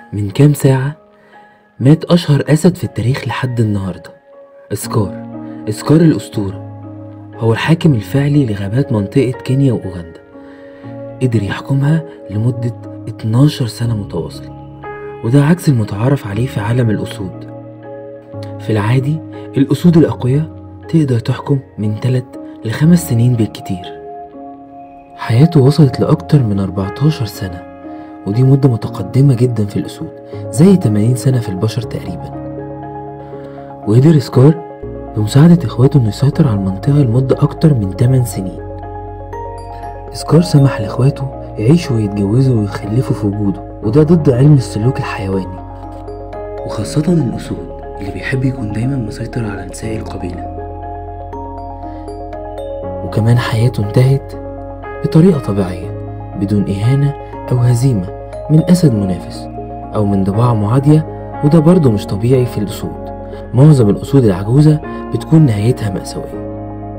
من كام ساعة مات أشهر أسد في التاريخ لحد النهاردة إسكار إسكار الأسطورة هو الحاكم الفعلي لغابات منطقة كينيا وأوغندا قدر يحكمها لمدة 12 سنة متواصلة وده عكس المتعارف عليه في عالم الأسود في العادي الأسود الأقوياء تقدر تحكم من 3 لخمس سنين بالكتير حياته وصلت لأكتر من 14 سنة ودي مدة متقدمة جدا في الأسود زي 80 سنة في البشر تقريبا وقدر سكار بمساعدة إخواته إنه يسيطر على المنطقة لمدة أكتر من 8 سنين سكار سمح لإخواته يعيشوا ويتجوزوا ويخلفوا في وجوده وده ضد علم السلوك الحيواني وخاصة الأسود اللي بيحب يكون دايما مسيطر على نساء القبيلة وكمان حياته انتهت بطريقة طبيعية بدون إهانة أو هزيمة من أسد منافس أو من ضباع معادية وده برضه مش طبيعي في الأسود معظم الأسود العجوزة بتكون نهايتها مأساوية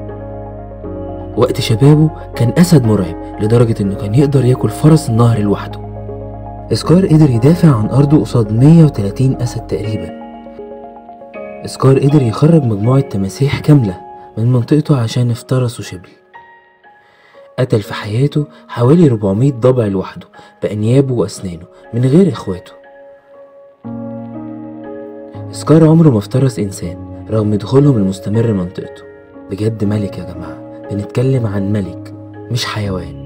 وقت شبابه كان أسد مرعب لدرجة إنه كان يقدر ياكل فرس النهر لوحده إسكار قدر يدافع عن أرضه قصاد 130 أسد تقريبا إسكار قدر يخرج مجموعة تماسيح كاملة من منطقته عشان افترسوا شبل قتل في حياته حوالي 400 ضبع لوحده بأنيابه وأسنانه من غير إخواته سكار عمره ما افترس إنسان رغم دخولهم المستمر لمنطقته بجد ملك يا جماعة بنتكلم عن ملك مش حيوان